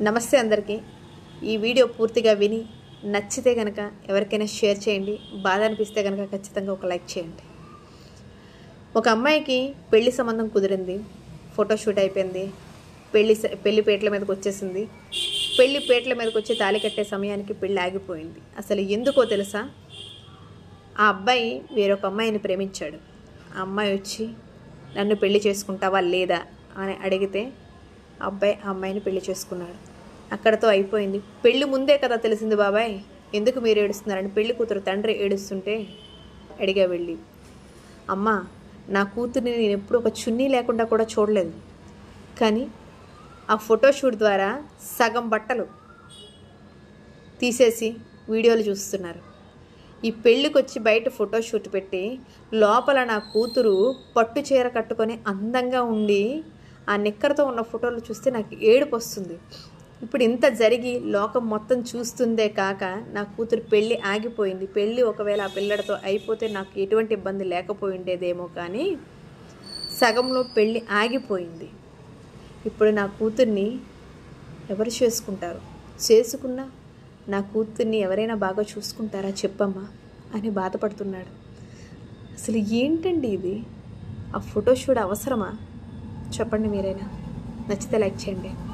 నమస్తే అందరికీ ఈ వీడియో పూర్తిగా విని నచ్చితే కనుక ఎవరికైనా షేర్ చేయండి బాధ అనిపిస్తే కనుక ఖచ్చితంగా ఒక లైక్ చేయండి ఒక అమ్మాయికి పెళ్లి సంబంధం కుదిరింది ఫోటోషూట్ అయిపోయింది పెళ్లి స- పెళ్లి పేట్ల మీదకి వచ్చేసింది పెళ్లి పేట్ల మీదకి వచ్చి తాళి కట్టే సమయానికి పెళ్లి ఆగిపోయింది అసలు ఎందుకో తెలుసా ఆ అబ్బాయి వేరొక అమ్మాయిని ప్రేమించాడు ఆ అమ్మాయి వచ్చి నన్ను పెళ్లి చేసుకుంటావా లేదా అని అడిగితే ఆ అబ్బాయి ఆ అమ్మాయిని పెళ్లి చేసుకున్నాడు అక్కడతో అయిపోయింది పెళ్లి ముందే కదా తెలిసింది బాబాయ్ ఎందుకు మీరు ఏడుస్తున్నారని పెళ్లి కూతురు తండ్రి ఏడుస్తుంటే అడిగా వెళ్ళి అమ్మా నా కూతుర్ని నేను ఎప్పుడు ఒక చున్నీ లేకుండా కూడా చూడలేదు కానీ ఆ ఫోటోషూట్ ద్వారా సగం బట్టలు తీసేసి వీడియోలు చూస్తున్నారు ఈ పెళ్ళికి వచ్చి బయట ఫోటోషూట్ పెట్టి లోపల నా కూతురు పట్టు చీర కట్టుకొని అందంగా ఉండి ఆ నిక్కరతో ఉన్న ఫోటోలు చూస్తే నాకు ఏడుపు వస్తుంది ఇప్పుడు ఇంత జరిగి లోకం మొత్తం చూస్తుందే కాక నా కూతురు పెళ్ళి ఆగిపోయింది పెళ్ళి ఒకవేళ ఆ పిల్లడితో అయిపోతే నాకు ఎటువంటి ఇబ్బంది లేకపోయి ఉండేదేమో కానీ సగంలో పెళ్ళి ఆగిపోయింది ఇప్పుడు నా కూతుర్ని ఎవరు చేసుకుంటారు చేసుకున్నా నా కూతుర్ని ఎవరైనా బాగా చూసుకుంటారా చెప్పమ్మా అని బాధపడుతున్నాడు అసలు ఏంటండి ఇది ఆ ఫోటోషూట్ అవసరమా చెప్పండి మీరైనా నచ్చితే లైక్ చేయండి